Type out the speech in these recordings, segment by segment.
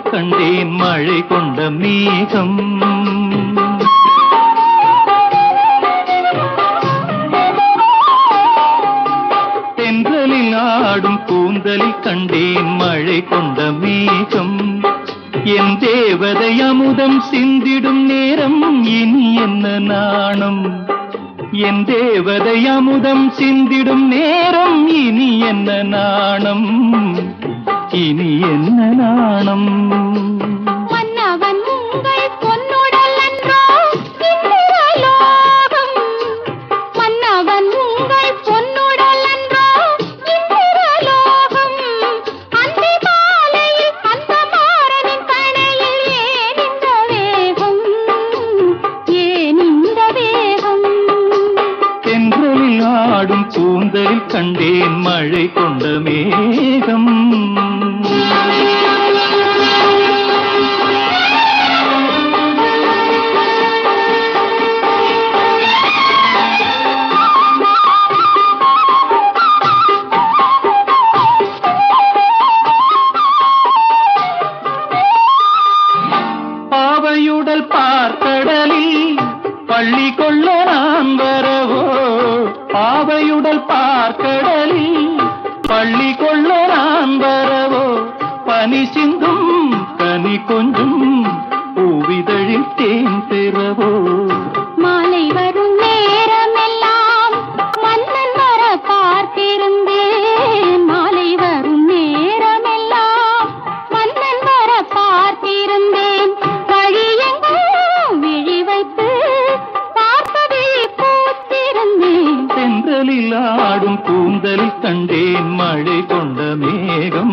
கண்டேன் மழை கொண்ட மேகம் தென்றலில் ஆடும் கூந்தலில் கண்டேன் மழை கொண்ட மேகம் என் தேவதை அமுதம் சிந்திடும் நேரம் இனி என்ன நாணம் என் தேவதை அமுதம் சிந்திடும் நேரம் இனி என்ன நாணம் இனி என்ன நாணம் மன்னவன் உங்கள் பொன்னுடல் அன்றோ இந்திரலோகம் மன்னவன் உங்கள் பொன்னுடல் அன்றோ இந்திரலோகம் அந்தி மாலையில் அந்த மாறனின் கணையில் ஏன் இந்த வேகம் ஏன் இந்த வேகம் தென்றலில் ஆடும் கூந்தலில் கண்டேன் மழை கொண்ட மேகம் பாவையுடல் பார்க்கடலில் பள்ளி கொள்ள நான் வரவோ பாவையுடல் பார்க்கடலில் பள்ளி கொள்ள நான் வரவோ பனி சிந்தும் கனி கொஞ்சும் பூவிதழில் தேன் பெறவோ மாலை வரும் நேரமெல்லாம் மன்னன் வர பார்த்திருந்தேன் மாலை வரும் நேரமெல்லாம் மன்னன் வர பார்த்திருந்தேன் வழியெங்கும் விழி வைத்து பார்ப்பதை பூத்திருந்தேன் தென்றலில் ஆடும் கூந்தலில் கண்டேன் மழை கொண்ட மேகம்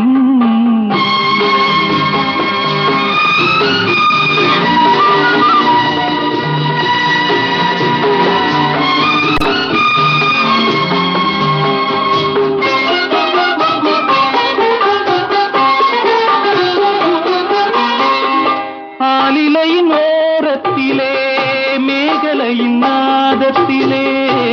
ஆலிலையின் ஓரத்திலே மேகலையின் நாதத்திலே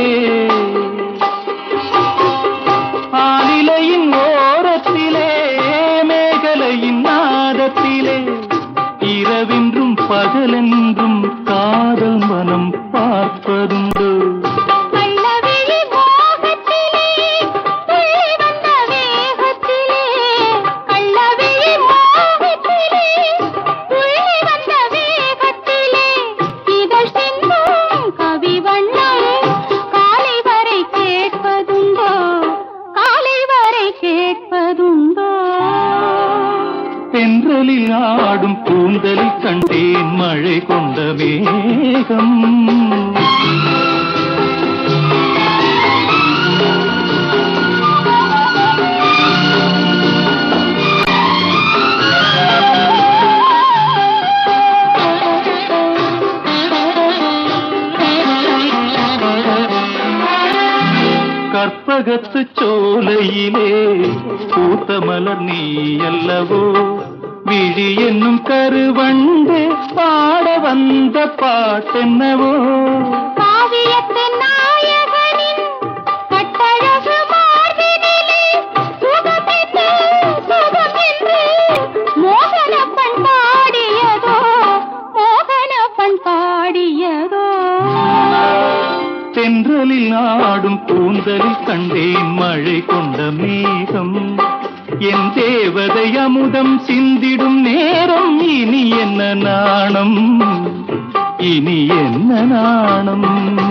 ஆலிலையின் ஓரத்திலே மேகலையின் நாதத்திலே இரவென்றும் பகலென்றும் காதல் மனம் பார்ப்பதுண்டு கள்ளவிழி மோகத்திலே துள்ளி வந்த வேகத்திலே கள்ளவிழி மோகத்திலே துள்ளி வந்த வேகத்திலே இதழ் சிந்தும் கவி வண்ணம் காலை வரை கேட்பதுண்டோ காலை வரை கேட்பதுண்டோ தென்றலில் ஆடும் கூந்தலில் கண்டேன் மழை கொண்ட மேகம் கற்பகத்து சோலையிலே பூத்த மலர் நீ அல்லவோ விழி என்னும் கருவண்டு பாட வந்த பாட்டென்னவோ காவியத்து நாயகனின் கட்டழகு மார்பினிலே சுகமென்று சுகமென்று மோகன பண் பாடியதோ மோகன பண் பாடியதோ தென்றலில் ஆடும் கூந்தலில் கண்டேன் மழை கொண்ட மேகம் என் தேவதை அமுதம் சிந்திடும் நேரம் இனி என்ன நாணம் இனி என்ன நாணம்